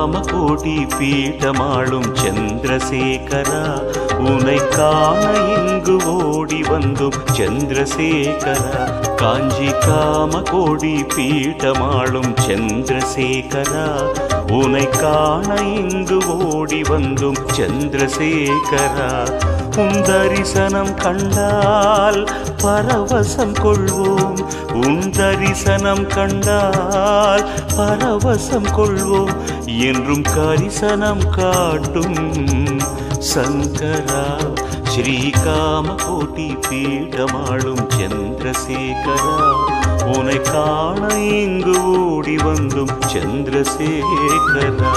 காமகோடி பீட்டமாளும் சந்திரசேகரா உனை காண இங்கு ஓடி வந்தும் சந்திரசேகரா காஞ்சி காமகோடி பீட்டமாளும் சந்திரசேகரா உனை காண இங்கு ஓடி வந்தும் சந்திரசேகரா உன் தரிசனம் கண்டால் பரவசம் கொள்வோம் உன் தரிசனம் கண்டால் பரவசம் கொள்வோம் என்றும் கரிசனம் காட்டும் சங்கரா ஸ்ரீகாமகோட்டி பீடமாளும் சந்திரசேகரா உனை காண இங்கு ஓடி வந்தும் சந்திரசேகரா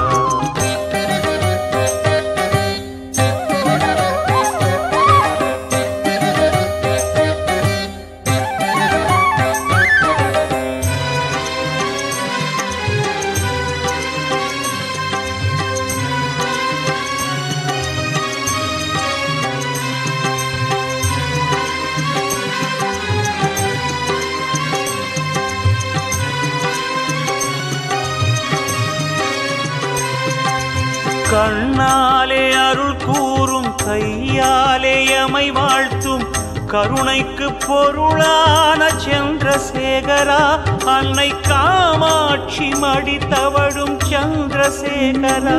கண்ணாலே அருள் கூறும் கையாலே எமை வாழ்த்தும் கருணைக்கு பொருளான சந்திரசேகரா அன்னை காமாட்சி மடி தவழும் சந்திரசேகரா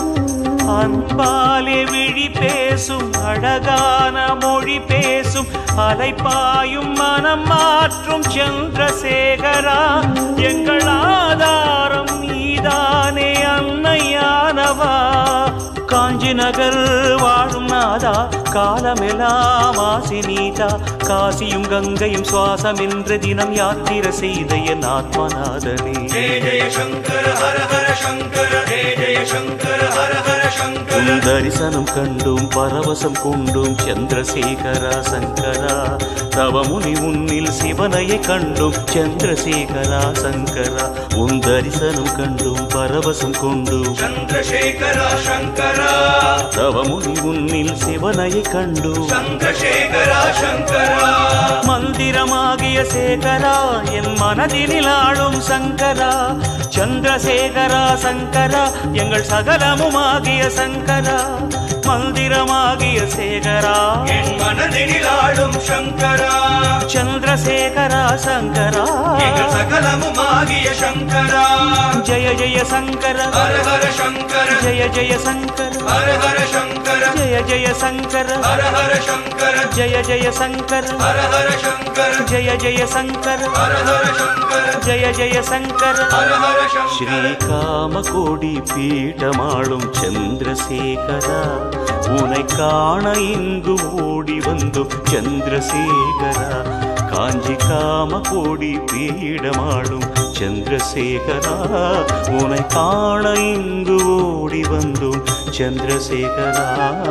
அன்பாலே விழி பேசும் அழகான மொழி பேசும் அலைப்பாயும் மனம் மாற்றும் சந்திரசேகரா எங்கள் ஆதாரம் நீதானே அன்னையானவா காஞ்சி நகர் வாழும் நாதா காலமெல்லாம் ஆசி நீதா காசியும் கங்கையும் சுவாசம் என்று தினம் யாத்திரை செய்த என் ஆத்மநாதனே जय जय शङ्कर हर हर शङ्कर जय जय शङ्कर हर हर शङ्कर உன் தரிசனம் கண்டும் பரவசம் கொண்டும் சந்திரசேகரா சங்கரா தவமுனி உன்னில் சிவனையை கண்டும் சந்திரசேகரா சங்கரா உன் தரிசனம் கண்டும் பரவசம் கொண்டும் चन्द्रशेखरा शङ्करा தவமுனி உன்னில் சிவனையை கண்டும் चन्द्रशेखरा शङ्करा மந்திரமாகிய சேகரா என் மனதினில் ஆளும் சங்கரா சந்திரசேகரா சங்கரா எங்கள் சகலமுமாகிய சங்கரா மந்திரமாகிய சேகரா என் மனதினில் ஆளும் சங்கரா சந்திரசேகரா சங்கரா எங்கள் சகலமுமாகிய சங்கரா ஜெய ஜெய சங்கர ஹர ஹர சங்கர ஜெய ஜெய சங்கர ஹர ஹர சங்கர ஜெய ஜெய சங்கர ஹர ஹர சங்கர ஜெய ஜெய சங்கர ஹர ஹர சங்கர ஜெய ஜெய சங்கர ஹர ஹர சங்கர ஜெய ஜெய சங்கர ஹர ஹர சங்கர ஸ்ரீகாமகோடி பீடமாளும் சந்திரசேகரா உனை காண இங்கு ஓடி வந்தும் சந்திரசேகரா காஞ்சி காமகோடி பீடமாளும் சந்திரசேகரா உனை காண இங்கு ஓடி வந்தும் சந்திரசேகரா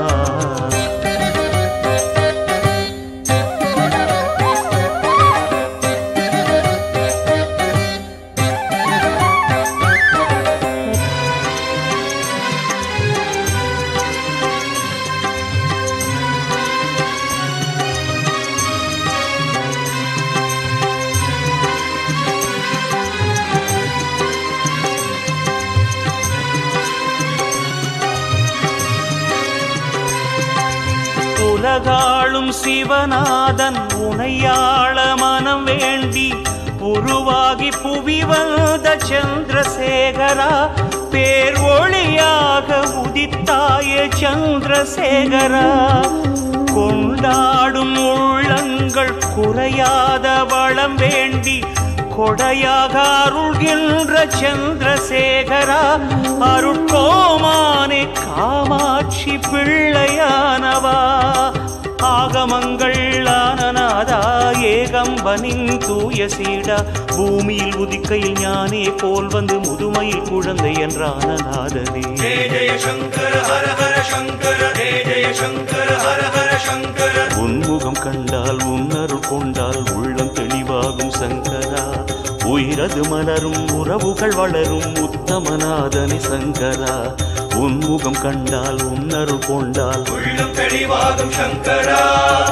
உலகாளும் சிவநாதன் உனையாள மனம் வேண்டி உருவாகி புவி வந்த சந்திரசேகரா பேர் ஒளியாக உதித்தாய சந்திரசேகரா கொண்டாடும் உள்ளங்கள் குறையாத வளம் வேண்டி கொடையாக அருள்கின்ற சந்திரசேகரா அருட்கோமானே காமாட்சி பிள்ளையானவா ஆகமங்கள் ஆனநாதா ஏகம்பனின் தூய சீடா பூமியில் உதிக்கையில் ஞானே போல் வந்து முதுமையில் குழந்தை என்றான நாதனே ஜெய ஜெய சங்கர ஹர ஹர சங்கர ஜெய ஜெய சங்கர ஹர ஹர சங்கர உன்முகம் கண்டால் உன்னருள் கொண்டால் உள்ளம் தெளிவாகும் சங்கரா உயிரது மலரும் உறவுகள் வளரும் உத்தமநாதனி சங்கரா உன்முகம் கண்டால் உன்னருள் கொண்டால் உள்ளம் தெளிவாகும் சங்கரா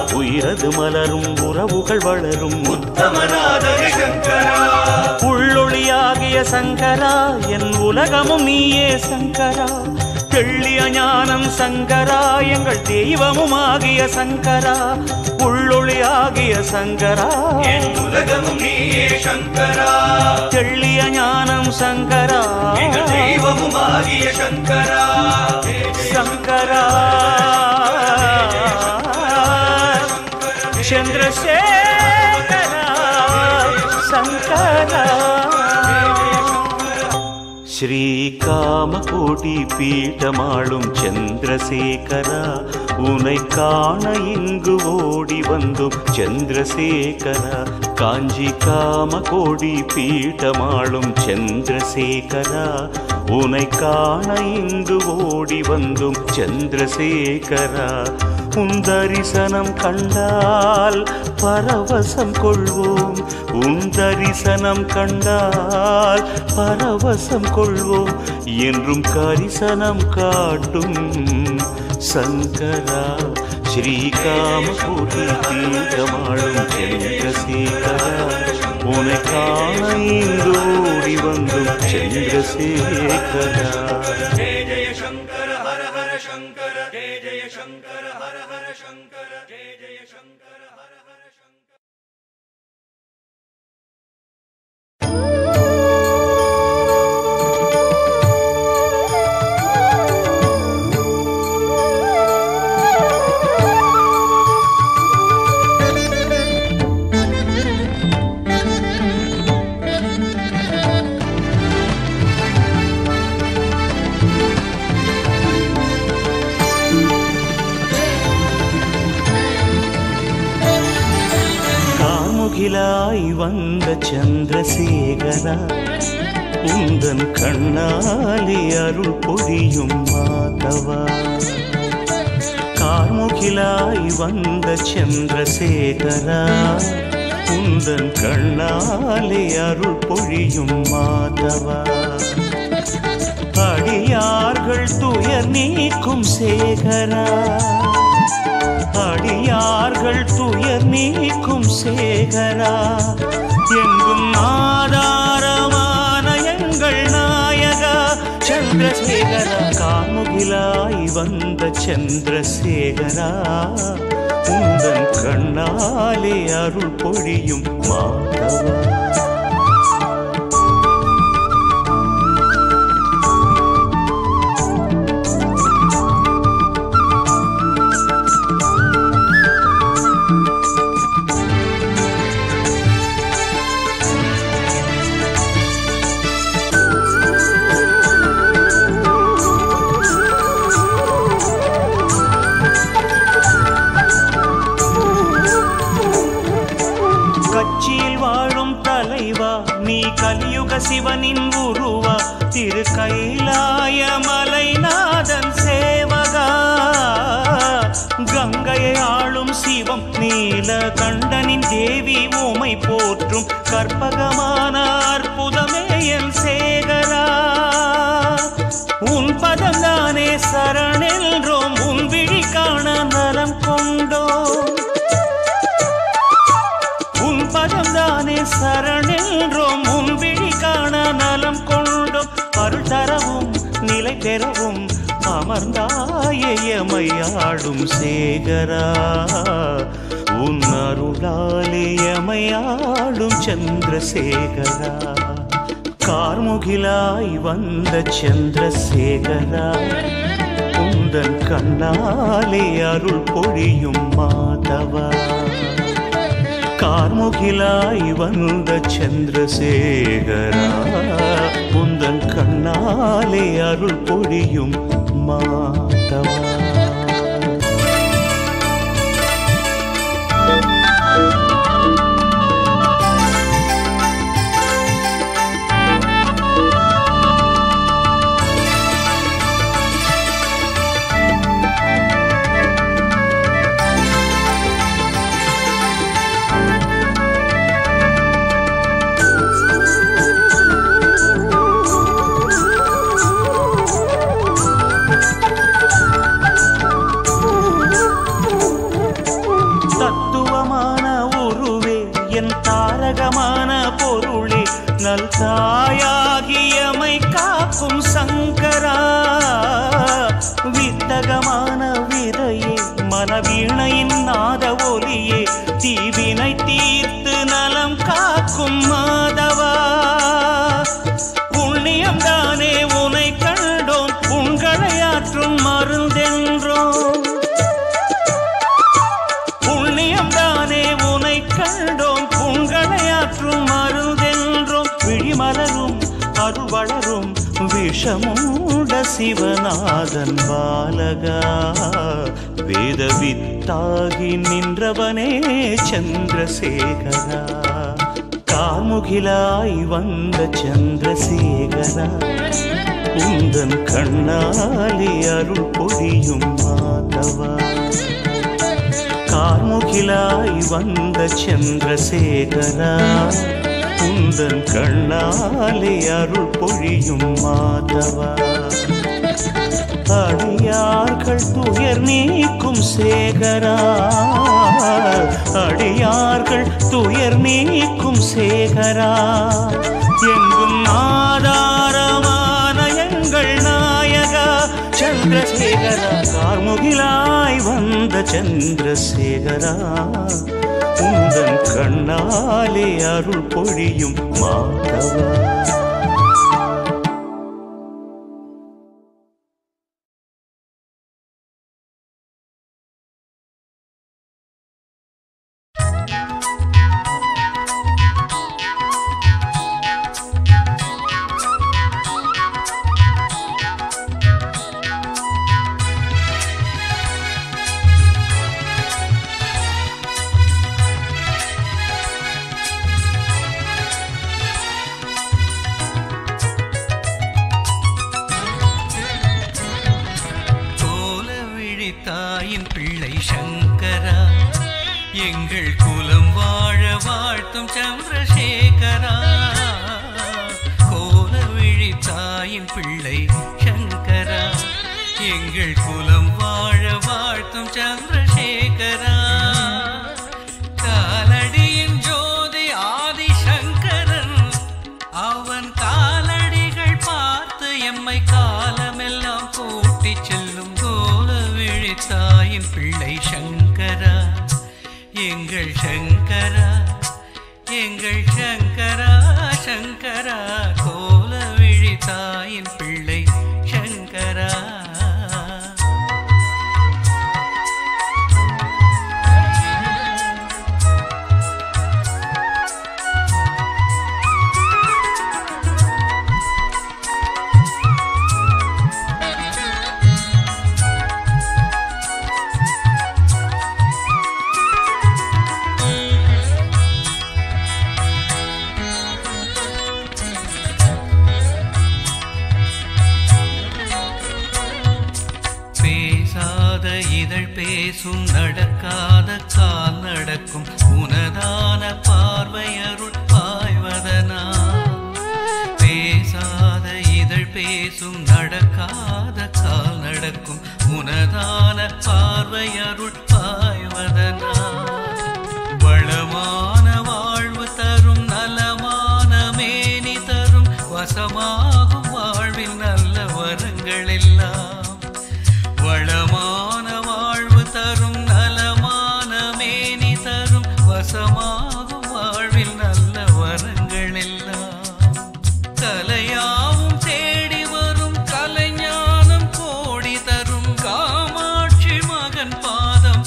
உயிரது மலரும் உறவுகள் வளரும் உத்தமநாதனி சங்கரா உள்ளொளி உள்ளொளியாகிய சங்கரா என் உலகமும் நீயே சங்கரா தெள்ளிய ஞானம் சங்கரா எங்கள் தெய்வமும் ஆகிய சங்கரா உள்ளொளியாகிய சங்கரா என் உலகமும் நீயே சங்கரா தெள்ளிய ஞானம் சங்கரா எங்கள் தெய்வமும் ஆகிய சங்கரா சங்கரா சந்திரசேகரா சங்கரா ஸ்ரீகாமகோடி பீட்டமாளும் சந்திரசேகரா உனை காண இங்கு ஓடி வந்தோம் சந்திரசேகரா காஞ்சி காமகோடி பீட்டமாளும் சந்திரசேகரா உனை காண இங்கு ஓடி வந்தோம் சந்திரசேகரா உன் தரிசனம் கண்டால் பரவசம் கொள்வோம் உன் தரிசனம் கண்டால் பரவசம் கொள்வோம் என்றும் கரிசனம் காட்டும் சங்கரா ஸ்ரீகாமபுரி தீர்த்தமாளும் சந்திரசேகரா உனை காண இங்கு ஓடி வந்தும் சந்திரசேகரா ஜெய ஜெய சங்கர ஹர ஹர சங்கர ஜெய ஜெய சங்கர ஹர ஹர சங்கர ஜெய ஜெய சங்கர ஹர ஹர சங்கர காமுகிலாய் வந்த சந்திரசேகரா உந்தன் கண்ணாலே அருள் பொழியும் மாதவா கார்முகிலாய் வந்த சந்திரசேகரா உந்தன் கண்ணாலே அருள் பொழியும் மாதவா அடியார்கள் துயர் நீக்கும் சேகரா அடியார்கள் துயர் நீக்கும் சேகரா எங்கும் ஆதாரமான எங்கள் நாயகா சந்திரசேகரா காமுகிலாய் வந்த சந்திரசேகரா உந்தன் கண்ணாலே அருள் பொழியும் மாதவா கட்சியில் வாழும் தலைவா நீ கலியுக சிவனின் உருவா திரு கைலாய மலைநாதன் சேவகா கங்கையை ஆளும் சிவம் நீல கண்டனின் தேவி உமை போற்றும் கற்பகமான அற்புதமே என் சேகரா உன் பதம்தானே சரணென்றோம் உன் விழி காண நலம் கொண்டோம் உன் பதம்தானே சரணென்றோம் உன் விழி காண நலம் கொண்டோம் அருள் தரவும் நிலை பெறவும் அமர்ந்தாயமையாடும் சேகரா உன் அருளாலேயமையாடும் சந்திரசேகரா கார்முகிலாய் வந்த சந்திரசேகரா உந்தன் கண்ணாலே அருள் பொழியும் மாதவா கார்முகிலாய் வந்த சந்திரசேகரா உந்தன் கண்ணாலே அருள் பொழியும் மாதவா நல் தாயாகியமை காக்கும் சங்கரா வித்தகமான விதையே மனவீணையின் நாத ஒலியே தீவினை தீர்த்து நலம் காக்கும் மாதவா புண்ணியம் தானே உனை கண்டோம் உங்களையாற்றும் மருந்தென்றோம் புண்ணியம் தானே உனை கண்டோம் உங்களையாற்றும் மருந்தென்றோம் விழிமலரும் அருள் வளரும் விஷமுண்ட சிவநாதன் பாலகா வேத வித்தாகி நின்றவனே சந்திரசேகரா காமுகிலாய் வந்த சந்திரசேகரா உந்தன் கண்ணாலே அருள் பொழியும் மாதவா கார்முகிலாய் வந்த சந்திரசேகரா உந்தன் கண்ணாலே அருள் பொழியும் மாதவா அடியார்கள் துயர் நீக்கும் சேகரா அடியார்கள் துயர் நீக்கும் சேகரா எங்கும் ஆதாரமான எங்கள் நாயகா சந்திரசேகரா கார்முகிலாய் வந்த சந்திரசேகரா உந்தன் கண்ணாலே அருள் பொழியும் மாதவா கோல விழித்தாயின் பிள்ளை சங்கரா எங்கள் குலம் வாழ வாழ்த்தும் சந்திரசேகரா கோல விழித்தாயின் பிள்ளை சங்கரா எங்கள் குலம் வாழ வாழ்த்தும் சந்திரசேகரா காலடியின் ஜோதி ஆதிசங்கரன் அவன் காலடிகள் பார்த்து எம்மை காலமெல்லாம் கூட்டிச் செல்லும் கோல விழித்தாயின் பிள்ளை சங்கரா எங்கள் சங்கரா எங்கள் சங்கரா சங்கரா கோல விழித்தாயின் பிள்ளை சங்கரா பேசாத இதழ் பேசும் நடக்காத கால் நடக்கும் உனதான பார்வையருள் பாய்வதனா பேசாத இதழ் பேசும் நடக்காத கால் நடக்கும் உனதான பார்வையருள் பாய்வதனா வளமான வாழ்வு தரும் நலமான மேனி தரும் வசமாகும் வாழ்வில் நல்ல வரங்கள் எல்லாம் வளமான வாழ்வு தரும் நலமான மேனி தரும் வசமாகும் வாழ்வில் நல்ல வரங்கள் எல்லாம் கலையாவும் தேடி வரும் கலைஞானம் கோடி தரும் காமாட்சி மகன் பாதம்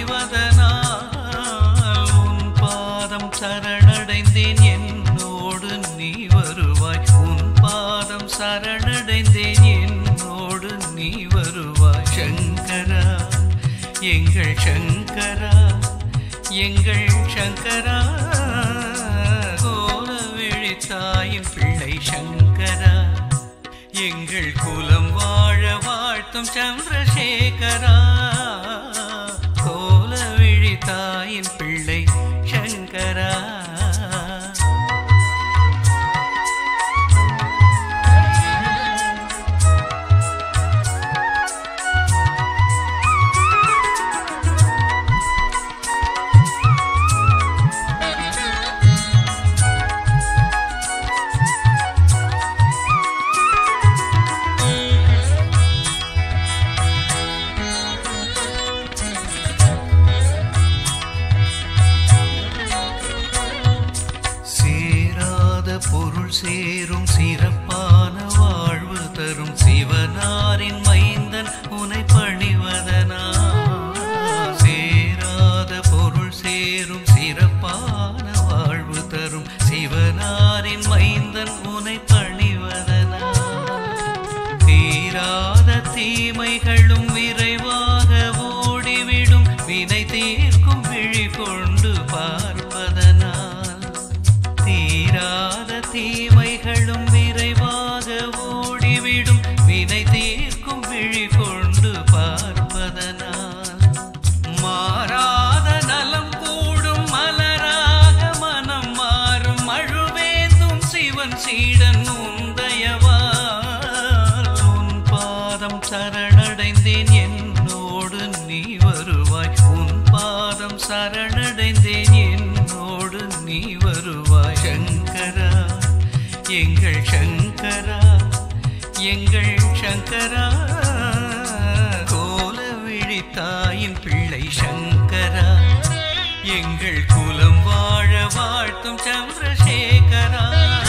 பணிவதனால் உன் பாதம் சரணடைந்தேன் என்னோடு நீ வருவாய் உன் பாதம் சரணடைந்தேன் என்னோடு நீ வருவாய் சங்கரா எங்கள் சங்கரா எங்கள் சங்கரா கோல விழித்தாயின் பிள்ளை சங்கரா எங்கள் குலம் வாழ வாழ்த்தும் சந்திரசேகரா கோல விழித்தாயின் பிள்ளை சங்கரா பொருள் சேரும் சிறப்பான வாழ்வு தரும் சிவனாரின் மைந்தன் உனை பணிவதனா சேராத பொருள் சேரும் சிறப்பான வாழ்வு தரும் சிவனாரின் மைந்தன் உனை பணிவதனா தீராத தீமைகளும் விரைவாக ஓடிவிடும் வினை தீர்க்கும் விழி கொண்டு பார்ப்பதனால் தீராத தீமைகளும் விரைவாக ஓடிவிடும் வினை தீர்க்கும் விழி கொண்டு பார்ப்பதனால் மாறாத நலம் கூடும் மலராக மனம் மாறும் மழுவேந்தும் சிவன் சீடன் உந்தயவால் உன் பாதம் சரணடைந்தேன் என்னோடு நீ வருவாய் உன் பாதம் சரணடைந்தேன் என்னோடு நீ வருவாய் சங்கரா எங்கள் சங்கரா எங்கள் சங்கரா கோல விழித்தாயின் பிள்ளை சங்கரா எங்கள் குலம் வாழ வாழ்த்தும் சந்திரசேகரா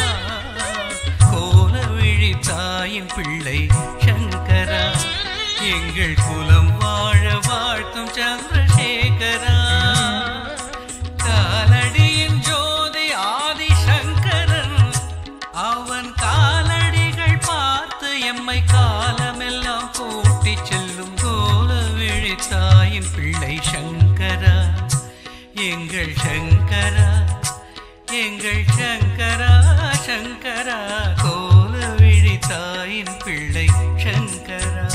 கோல விழித்தாயின் பிள்ளை சங்கரா எங்கள் குலம் வாழ வாழ்த்தும் சந்திரசேகரா காலடியின் ஜோதி ஆதிசங்கரன் அவன் காலடிகள் பார்த்து எம்மை காலமெல்லாம் கூட்டிச் செல்லும் கோல விழித்தாயின் பிள்ளை சங்கரா எங்கள் சங்கரா எங்கள் சங்கரா சங்கரா கோல விழித்தாயின் பிள்ளை சங்கரா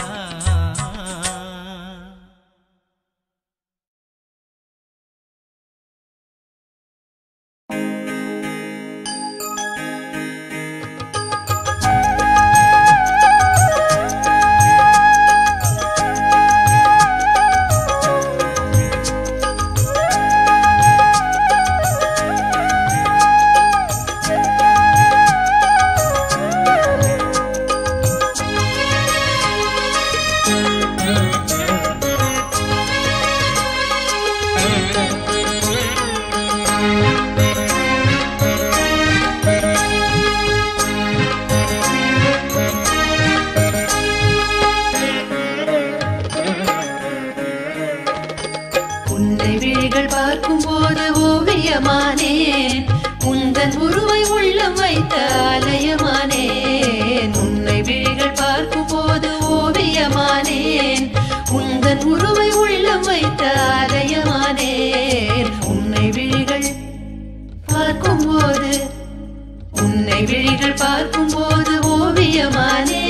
உன்னை விழிகள் பார்க்கும் போது ஓவியமானேன் உந்தன் உருவை உள்ளம் வைத்த ஆலயமானேன் உன்னை விழிகள் பார்க்கும் போது ஓவியமானேன் உந்தன் உருவை உள்ளம் வைத்த ஆலயமானேன் உன்னை விழிகள் பார்க்கும் போது உன்னை விழிகள் பார்க்கும் போது ஓவியமானேன்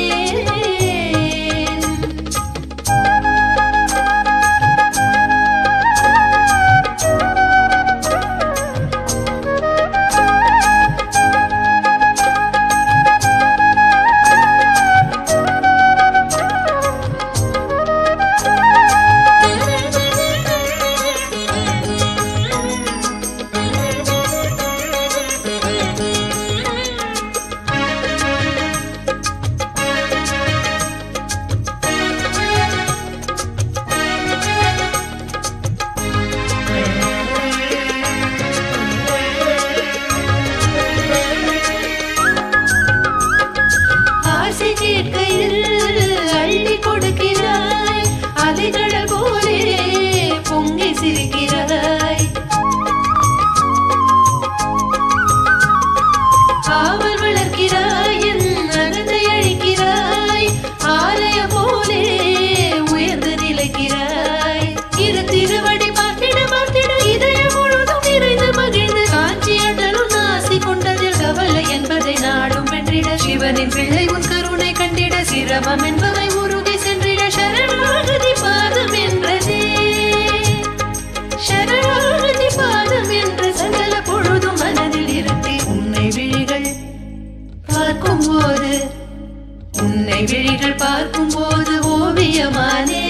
ஆசை கேட்கையில் அள்ளி கொடுக்கிறாய் அலைகடல் போலே பொங்கி சிரிக்கிறாய் காவல் வளர்க்கிறாய் என் அனதை அழிக்கிறாய் ஆலய போலே உயர்ந்து நிலைக்கிறாய் இரு திருவடி பார்த்திட பார்த்திட இதயம் முழுதும் நிறைந்து மகிழ்ந்து காட்சி அடலும் நாசி கொண்டதில் கவலை என்பதை நாடும் வென்றிட சிவனின் பிள்ளை உன் கருணை கண்டிட சிரமம் என்பவை உருகி சென்றிட சரணாகதி பாதம் என்றதே சரணாகதி பாதம் என்ற சகல பொழுதும் மனதில் இருத்தி உன்னை விழிகள் பார்க்கும் போது உன்னை விழிகள் பார்க்கும் போது ஓவியமானே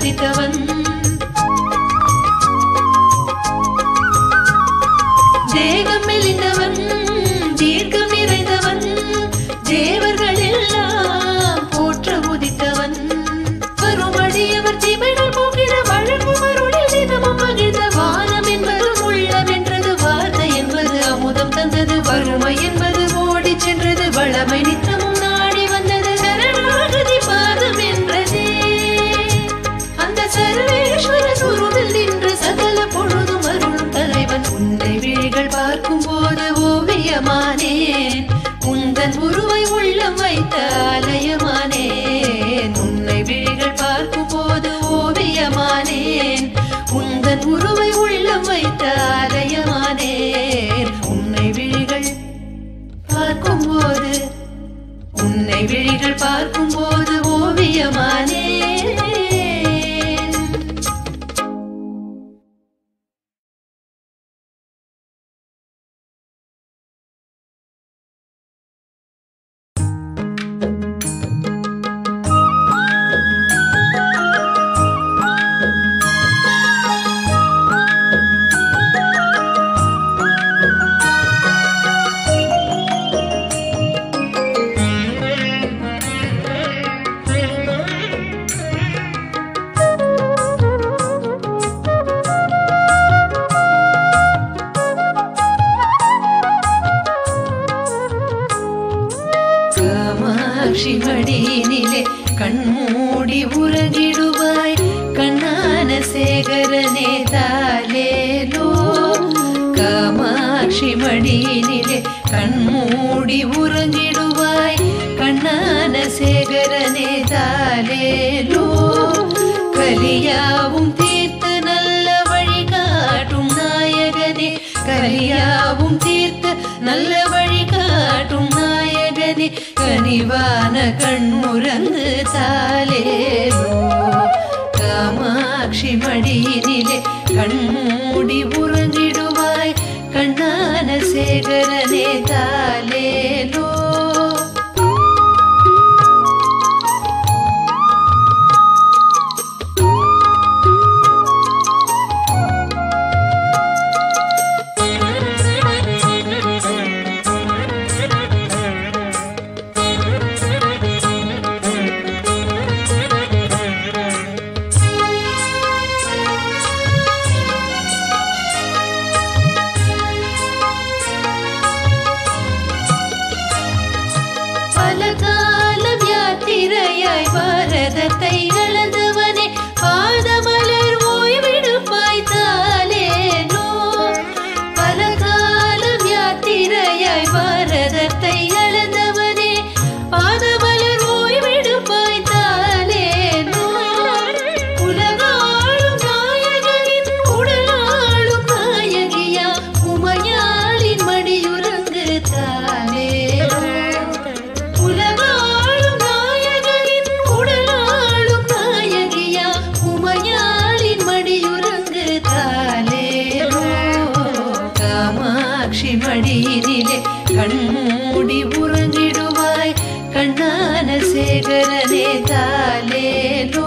உதித்தவன் தேகம் மெலிந்தவன் தீர்க்கம் நிறைந்தவன் தேவர்கள் எல்லாம் போற்ற உதித்தவன் வருமடியவர் தீமைகள் போக்கிட வழங்கும் அருளில் தினமும் மகிழ்ந்த வானம் என்பது உள்ளம் என்றது வார்த்தை என்பது அமுதம் தந்தது வறுமை என்பது ஓடிச் சென்றது வளமை நித்தமும் நாடி வந்தது சரணாகதி பாதம் என்றதே அந்த சர்வேஸ்வர குருவில் நின்று சகல பொழுதும் அருளும் தலைவன் உன்னை விழிகள் பார்க்கும் போது ஓவியமானேன் உந்தன் உருவை உள்ளம் வைத்த ஆலயமானேன் உன்னை விழிகள் பார்க்கும் போது ஓவியமானேன் உந்தன் உருவை உள்ளம் வைத்த ஆலயமானேன் உன்னை விழிகள் பார்க்கும்போது உன்னை விழிகள் பார்க்கும்போது ஓவியமானே காமாட்சி மடியினிலே கண்மூடி உறங்கிடுவாய் கண்ணான சேகரனே தாலேலோ காமாட்சி மடியினிலே கண்மூடி உறங்கிடுவாய் கண்ணான சேகரனே தாலேலோ கலியாவும் தீர்த்து நல்ல வழிகாட்டும் நாயகனே கலியாவும் தீர்த்து நல்ல வழிகாட்டும் நாயகனே கனிவான கண்முரங்கு தாலேலோ காமாட்சி மடியினிலே கண்மூடி உறங்கிடுவாய் கண்ணான சேகரனே தாலேலோ பல காலம் யாத்திரையாய் பாரதத்தை அளந்தவனே பாதமலர் ஓய்விடுப்பாய் தாலேனோ பல காலம் யாத்திரையாய் பாரதத்தை அளந்தவனே பாதமலர் ஓய்விடுப்பாய் தாலேனோ உலகாளும் நாயகனின் உடலாளும் நாயகியா உமையாளின் மடியுறங்கு தாலேனோ உலகாளும் நாயகனின் உடலாளும் நாயகியா உமையாளின் மடியுறங்கு தாலேரோ காமாட்சி மடியினிலே கண்மூடி உறங்கிடுவாய் கண்ணான சேகரனே தாலேலோ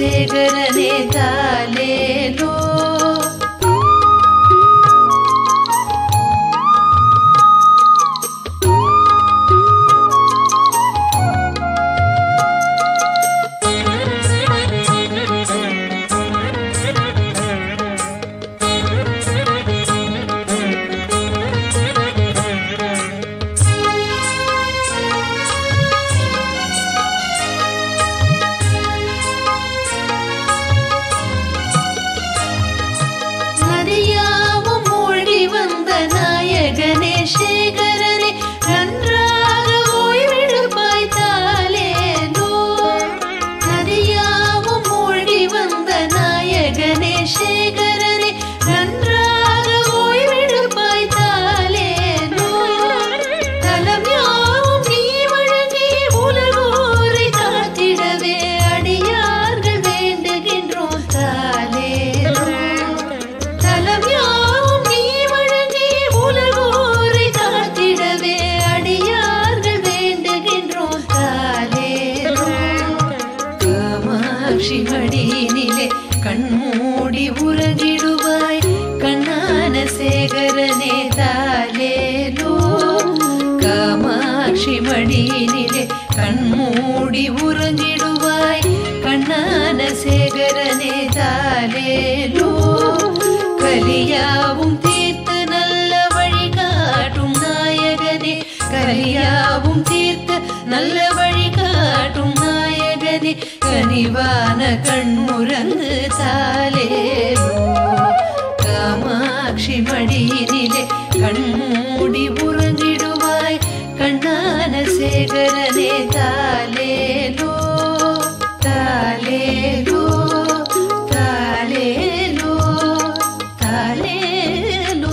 சேகரனே தாலேலோ நதியாவும் மூழ்கி வந்த நாயகனே சேகரனே நன்றாக ஓய்வெடுப்பாய் தாலேலோ நதியாவும் மூழ்கி வந்த நாயகனே சேகரனே நன்றாக ஓய்வெடுப்பாய் தாலேலோ தலம் யாவும் நீ வழங்கி உலகோரை காத்திடவே அடியார்கள் வேண்டுகின்றோம் தாலேலோ தலம் யாவும் நீ வழங்கி உலகோரை காத்திடவே அடியார்கள் வேண்டுகின்றோம் தாலேலோ காமாட்சி மடியினிலே கண்மூடி உறங்கிடுவாய் கண்ணான சேகரனே தாலேலோ காமாட்சி மடியினிலே கண்மூடி உறங்கிடுவாய் கண்ணான சேகரனே தாலேலோ கலியாவும் தீர்த்து நல்ல வழி காட்டும் நாயகனே கலியாவும் தீர்த்து நல்ல வழி காட்டும் நாயகனே கனிவான கண்முரங்கு தாலேலோ காமாட்சி மடியினிலே கண்மூடி உறங்கிடுவாய் கண்ணான சேகரனே தாலேலோ தாலேலோ தாலேலோ தாலேலோ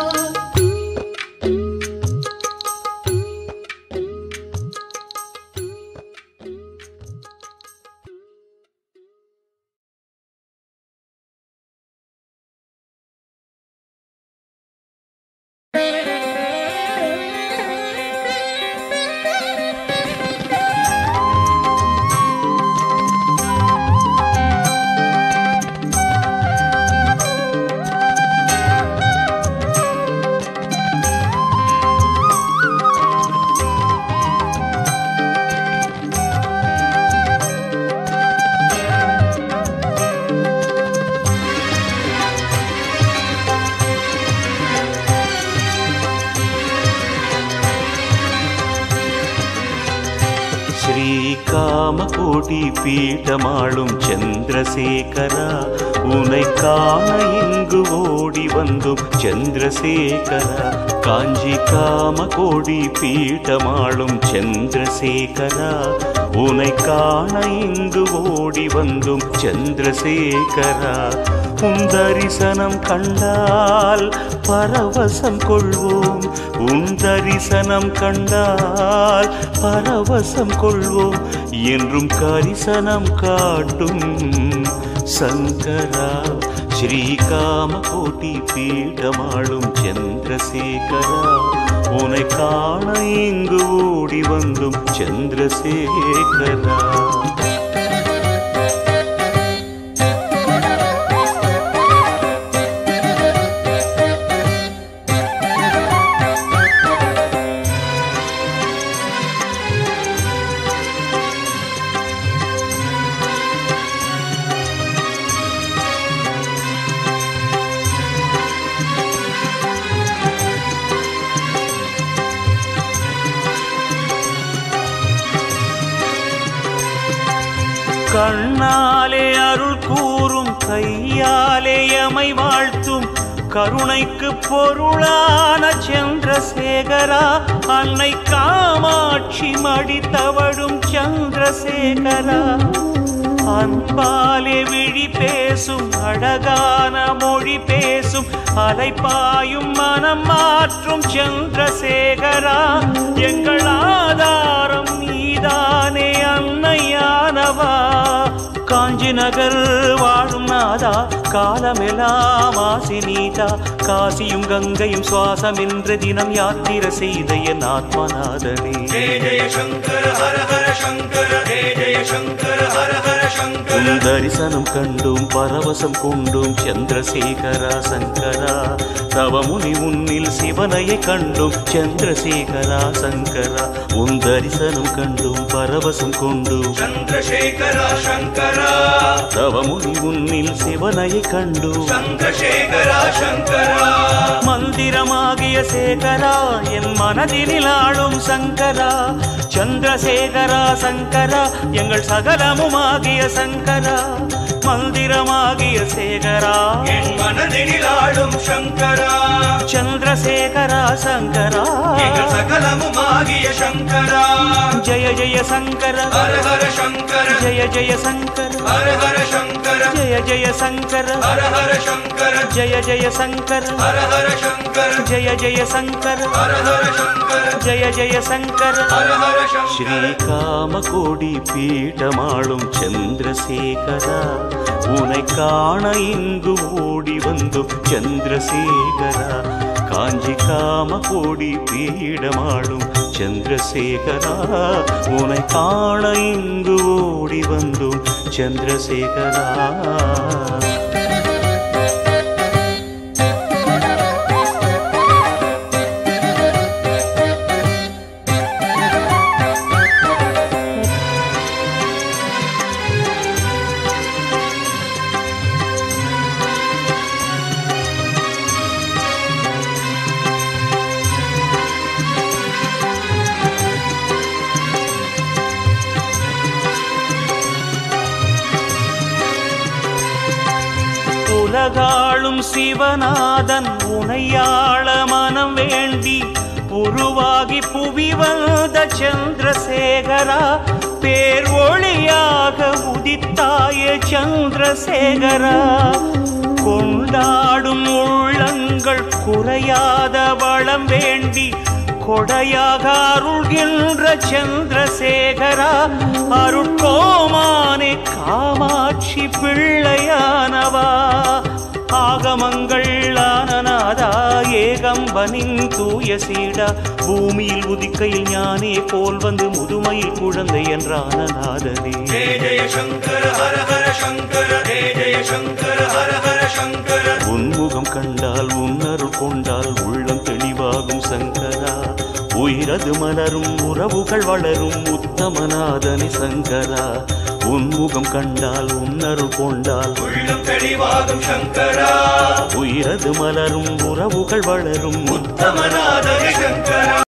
ஸ்ரீகாமகோடி பீட்டமாளும் சந்திரசேகரா உனை காண இங்கு ஓடி வந்தும் சந்திரசேகரா காஞ்சி காமகோடி பீட்டமாளும் சந்திரசேகரா உனை காண இங்கு ஓடி வந்தும் சந்திரசேகரா உன் தரிசனம் கண்டால் பரவசம் கொள்வோம் உன் தரிசனம் கண்டால் பரவசம் கொள்வோம் என்றும் கரிசனம் காட்டும் சங்கரா ஸ்ரீகாமகோட்டி பீடமாளும் சந்திரசேகரா உனை காண இங்கு ஓடி வந்தும் சந்திரசேகரா கண்ணாலே அருள் கூறும் கையாலே எமை வாழ்த்தும் கருணைக்கு பொருளான சந்திரசேகரா அன்னை காமாட்சி மடி தவழும் சந்திரசேகரா அன்பாலே விழி பேசும் அழகான மொழி பேசும் அலைப்பாயும் மனம் மாற்றும் சந்திரசேகரா எங்கள் ஆதாரம் நீதானே அன்னையானவா காஞ்சி நகர் வாழும் நாதா காலமெல்லாம் ஆசி நீதா காசியும் கங்கையும் சுவாசம் என்று தினம் யாத்திரை செய்த என் ஆத்மநாதனே जय जय शङ्कर हर हर शङ्कर जय जय शङ्कर हर हर शङ्कर உன் தரிசனம் கண்டும் பரவசம் கொண்டும் சந்திரசேகரா சங்கரா தவமுனி உன்னில் சிவனையை கண்டும் சந்திரசேகரா சங்கரா உன் தரிசனம் கண்டும் பரவசம் கொண்டும் சந்திரசேகரா சங்கரா தவமுனி உன்னில் சிவனையை கண்டும் சந்திரசேகரா சங்கரா மந்திரமாகிய சேகரா என் மனதினில் ஆளும் சங்கரா சந்திரசேகரா சங்கரா எங்கள் சகலமுமாகிய சங்கரா மந்திரமாகிய சேகரா என் மனதினில் ஆளும் சங்கரா சந்திரசேகரா சங்கரா எங்கள் சகலமுமாகிய சங்கரா ஜெய ஜெய சங்கர ஹர ஹர சங்கர ஜெய ஜெய சங்கர ஹர ஹர சங்கர ஜெய ஜெய சங்கர ஹர ஹர சங்கர ஜெய ஜெய சங்கர ஹர ஹர சங்கர ஜெய ஜெய சங்கர ஹர ஹர சங்கர ஜெய ஜெய சங்கர ஹர ஹர சங்கர ஸ்ரீகாமகோடி பீடமாளும் சந்திரசேகரா உனை காண இங்கு ஓடி வந்தும் சந்திரசேகரா காஞ்சி காமகோடி பீடமாளும் சந்திரசேகரா உனை காண இங்கு ஓடி வந்தும் சந்திரசேகரா உலகாளும் சிவநாதன் உனையாள மனம் வேண்டி உருவாகி புவி வந்த சந்திரசேகரா பேர் ஒளியாக உதித்தாய சந்திரசேகரா கொண்டாடும் உள்ளங்கள் குறையாத வளம் வேண்டி கொடையாக அருள்கின்ற சந்திரசேகரா அருட்கோமானே காமாட்சி பிள்ளையானவா ஆகமங்கள் ஆனநாதா ஏகம்பனின் தூய சீடா பூமியில் உதிக்கையில் ஞானே போல் வந்து முதுமையில் குழந்தை என்றான நாதனே ஜெய ஜெய சங்கர ஹர ஹர சங்கர ஜெய ஜெய சங்கர ஹர ஹர சங்கர உன்முகம் கண்டால் உன்னருள் கொண்டால் உள்ளம் தெளிவாகும் சங்கரா உயிரது மலரும் உறவுகள் வளரும் உத்தமநாதனி சங்கரா உன்முகம் கண்டால் உன்னருள் கொண்டால் உள்ளம் தெளிவாகும் சங்கரா உயிரது மலரும் உறவுகள் வளரும் உத்தமநாதனி சங்கரா